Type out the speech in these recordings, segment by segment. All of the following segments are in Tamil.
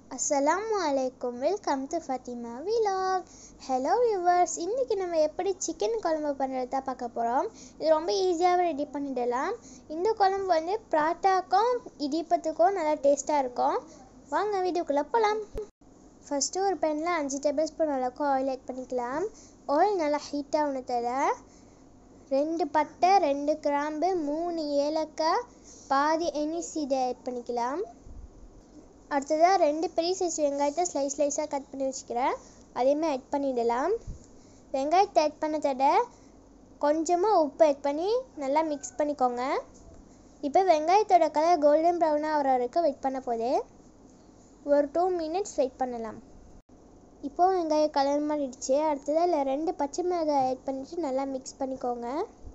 அஸ்ஸலாமு அலைக்கும் welcome to Fathima vlog hello viewers இன்றைக்கி நம்ம எப்படி சிக்கன் குழம்பு பண்ணுறது தான் பார்க்க போகிறோம் இது ரொம்ப ஈஸியாகவே ரெடி பண்ணிடலாம் இந்த குழம்பு வந்து பராட்டாக்கும் இடிப்பத்துக்கும் நல்லா டேஸ்ட்டாக இருக்கும் வாங்க வீடியோக்குள்ளே போகலாம் ஃபஸ்ட்டு ஒரு பேனில் அஞ்சு டேபிள் ஸ்பூன் அளவுக்கு ஆயில் ஆட் பண்ணிக்கலாம் ஆயில் நல்லா ஹீட் ஆகணும் தர ரெண்டு பட்டை ரெண்டு கிராம்பு மூணு ஏலக்காய் பாதி எனிசீடை ஆட் பண்ணிக்கலாம் அடுத்ததாக ரெண்டு பெரிய சைஸ் வெங்காயத்தை ஸ்லைஸ் ஸ்லைஸாக கட் பண்ணி வச்சுக்கிறேன் அதையுமே ஆட் பண்ணிடலாம் வெங்காயத்தை ஆட் பண்ண தட கொஞ்சமாக உப்பு ஆட் பண்ணி நல்லா மிக்ஸ் பண்ணிக்கோங்க இப்போ வெங்காயத்தோட கலர் கோல்டன் ப்ரௌனாக ஆகிற வரைக்கும் வெயிட் பண்ண போதே ஒரு டூ மினிட்ஸ் வெயிட் பண்ணலாம் இப்போது வெங்காயம் கலர் மாறிடுச்சு அடுத்ததாக இல்லை ரெண்டு பச்சை மிளகாய் ஆட் பண்ணிவிட்டு நல்லா மிக்ஸ் பண்ணிக்கோங்க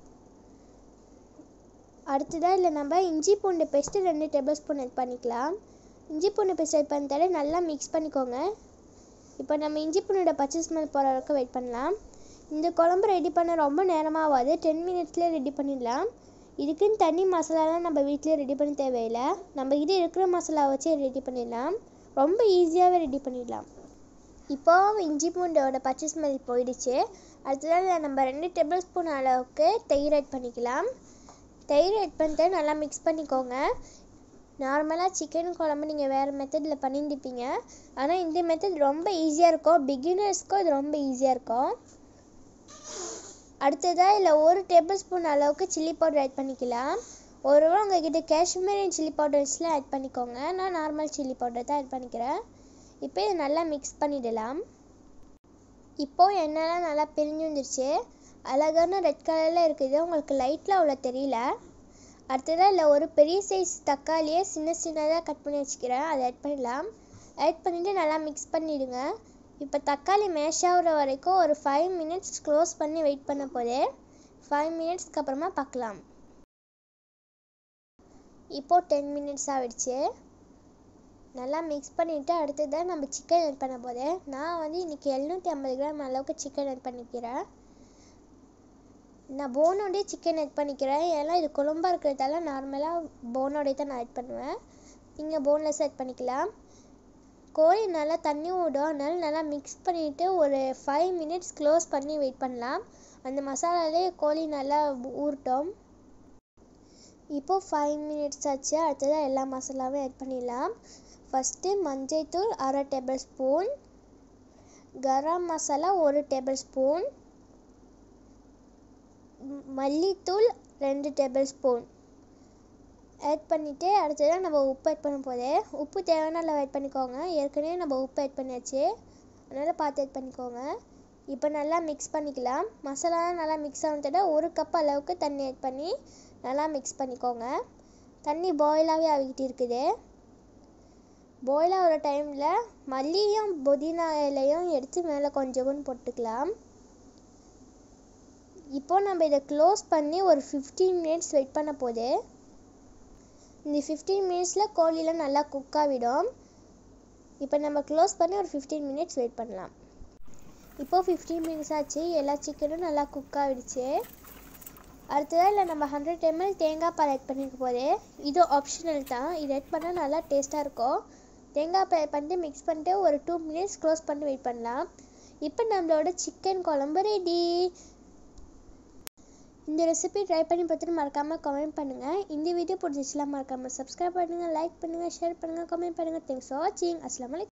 அடுத்ததாக இல்லை நம்ம இஞ்சி பூண்டு பேஸ்ட்டு ரெண்டு டேபிள் ஸ்பூன் ஆட் பண்ணிக்கலாம் இஞ்சி பூண்டு பேஸ்ட் ஆட் பண்ணிட்டாலே நல்லா மிக்ஸ் பண்ணிக்கோங்க இப்போ நம்ம இஞ்சி பூண்டோட பச்சை ஸ்மெல் போகிற வரைக்கும் வெயிட் பண்ணலாம் இந்த குழம்பு ரெடி பண்ண ரொம்ப நேரமாக ஆகாது டென் மினிட்ஸ்லேயே ரெடி பண்ணிடலாம் இதுக்குன்னு தனி மசாலாலாம் நம்ம வீட்டிலே ரெடி பண்ண தேவையில்லை நம்ம இது இருக்கிற மசாலா வச்சு ரெடி பண்ணிடலாம் ரொம்ப ஈஸியாகவே ரெடி பண்ணிடலாம் இப்போ இஞ்சி பூண்டோட பச்சை ஸ்மெல் போயிடுச்சு அடுத்ததாக நம்ம ரெண்டு டேபிள் ஸ்பூன் அளவுக்கு தயிர் ஆட் பண்ணிக்கலாம் தயிர் ஆட் பண்ணிட்டு நல்லா மிக்ஸ் பண்ணிக்கோங்க நார்மலாக சிக்கன் குழம்பு நீங்கள் வேறு மெத்தடில் பண்ணியிருப்பீங்க ஆனால் இந்த மெத்தட் ரொம்ப ஈஸியாக இருக்கும் பிகினர்ஸ்க்கும் இது ரொம்ப ஈஸியாக இருக்கும் அடுத்ததாக இல்லை ஒரு டேபிள் ஸ்பூன் அளவுக்கு சில்லி பவுடர் ஆட் பண்ணிக்கலாம் ஒரு உங்ககிட்ட காஷ்மீரி சில்லி பவுடர்ஸ்லாம் ஆட் பண்ணிக்கோங்க நான் நார்மல் சில்லி பவுடர் தான் ஆட் பண்ணிக்கிறேன் இப்போ இதை நல்லா மிக்ஸ் பண்ணிடலாம் இப்போது எண்ணெய்லாம் நல்லா பிரிஞ்சு வந்துருச்சு அழகான ரெட் கலரில் இருக்குது உங்களுக்கு லைட்டில் அவ்வளோ தெரியல அடுத்ததாக இல்லை ஒரு பெரிய சைஸ் தக்காளியை சின்ன சின்னதாக கட் பண்ணி வச்சுக்கிறேன் அதை ஆட் பண்ணிடலாம் ஆட் பண்ணிவிட்டு நல்லா மிக்ஸ் பண்ணிவிடுங்க இப்போ தக்காளி மேஷ் ஆகுற வரைக்கும் ஒரு ஃபைவ் மினிட்ஸ் க்ளோஸ் பண்ணி வெயிட் பண்ண போதே ஃபைவ் மினிட்ஸ்க்கு அப்புறமா பார்க்கலாம் இப்போது டென் மினிட்ஸ் ஆகிடுச்சு நல்லா மிக்ஸ் பண்ணிவிட்டு அடுத்ததாக நம்ம சிக்கன் ஆட் பண்ண போதே நான் வந்து இன்றைக்கி எழுநூற்றி ஐம்பது கிராம் அளவுக்கு சிக்கன் ஆட் பண்ணிக்கிறேன் நான் போனோடய சிக்கன் ஆட் பண்ணிக்கிறேன் ஏன்னா இது குழம்பா இருக்கிறதால நார்மலாக போனோடய தான் நான் ஆட் பண்ணுவேன் நீங்கள் போன்லெஸ் ஆட் பண்ணிக்கலாம் கோழி நல்லா தண்ணி விடும் அதனால நல்லா மிக்ஸ் பண்ணிவிட்டு ஒரு ஃபைவ் மினிட்ஸ் க்ளோஸ் பண்ணி வெயிட் பண்ணலாம் அந்த மசாலாலே கோழி நல்லா ஊறட்டும் இப்போது ஃபைவ் மினிட்ஸ் ஆச்சு அடுத்ததாக எல்லா மசாலாவும் ஆட் பண்ணிடலாம் ஃபஸ்ட்டு மஞ்சள்தூள் அரை டேபிள் ஸ்பூன் கரம் மசாலா ஒரு டேபிள் ஸ்பூன் மல்லித்தூள் ரெண்டு டேபிள் ஸ்பூன் ஆட் பண்ணிவிட்டு அடுத்ததாக நம்ம உப்பு ஆட் பண்ண போதே உப்பு தேவையான அளவு ஆட் பண்ணிக்கோங்க ஏற்கனவே நம்ம உப்பு ஆட் பண்ணியாச்சு அதனால் பார்த்து ஆட் பண்ணிக்கோங்க இப்போ நல்லா மிக்ஸ் பண்ணிக்கலாம் மசாலாலாம் நல்லா மிக்ஸ் ஆனதோட ஒரு கப் அளவுக்கு தண்ணி ஆட் பண்ணி நல்லா மிக்ஸ் பண்ணிக்கோங்க தண்ணி பாயிலாகவே ஆகிக்கிட்டு இருக்குது பாயில் ஆகிற டைமில் மல்லியும் புதினா இலையும் எடுத்து மேலே கொஞ்சம் கொஞ்சம் போட்டுக்கலாம் இப்போ நம்ம இதை க்ளோஸ் பண்ணி ஒரு ஃபிஃப்டீன் மினிட்ஸ் வெயிட் பண்ண போது இந்த ஃபிஃப்டீன் மினிட்ஸில் கோழிலாம் நல்லா குக் ஆகிடும் இப்போ நம்ம க்ளோஸ் பண்ணி ஒரு ஃபிஃப்டீன் மினிட்ஸ் வெயிட் பண்ணலாம் இப்போது ஃபிஃப்டீன் மினிட்ஸ் ஆச்சு எல்லா சிக்கனும் நல்லா குக் ஆகிடுச்சு அடுத்ததாக இல்லை நம்ம ஹண்ட்ரட் எம்எல் தேங்காய் பால் ஆட் பண்ணிக்க போது இது ஆப்ஷனல் தான் இது ஆட் பண்ணால் நல்லா டேஸ்ட்டாக இருக்கும் தேங்காய் பால் பண்ணிட்டு மிக்ஸ் பண்ணிட்டு ஒரு டூ மினிட்ஸ் க்ளோஸ் பண்ணி வெயிட் பண்ணலாம் இப்போ நம்மளோட சிக்கன் குழம்பு ரெடி இந்த ரெசிபி ட்ரை பண்ணி பார்த்துட்டு மறக்காமல் கமெண்ட் பண்ணுங்கள் இந்த வீடியோ பிடிச்சிச்சுலாம் மறக்காமல் சப்ஸ்கிரைப் பண்ணுங்கள் லைக் பண்ணுங்கள் ஷேர் பண்ணுங்கள் கமெண்ட் பண்ணுங்கள் தேங்க்ஸ் ஃபார் வாட்சிங் அஸ்லாம் வலைக்கம்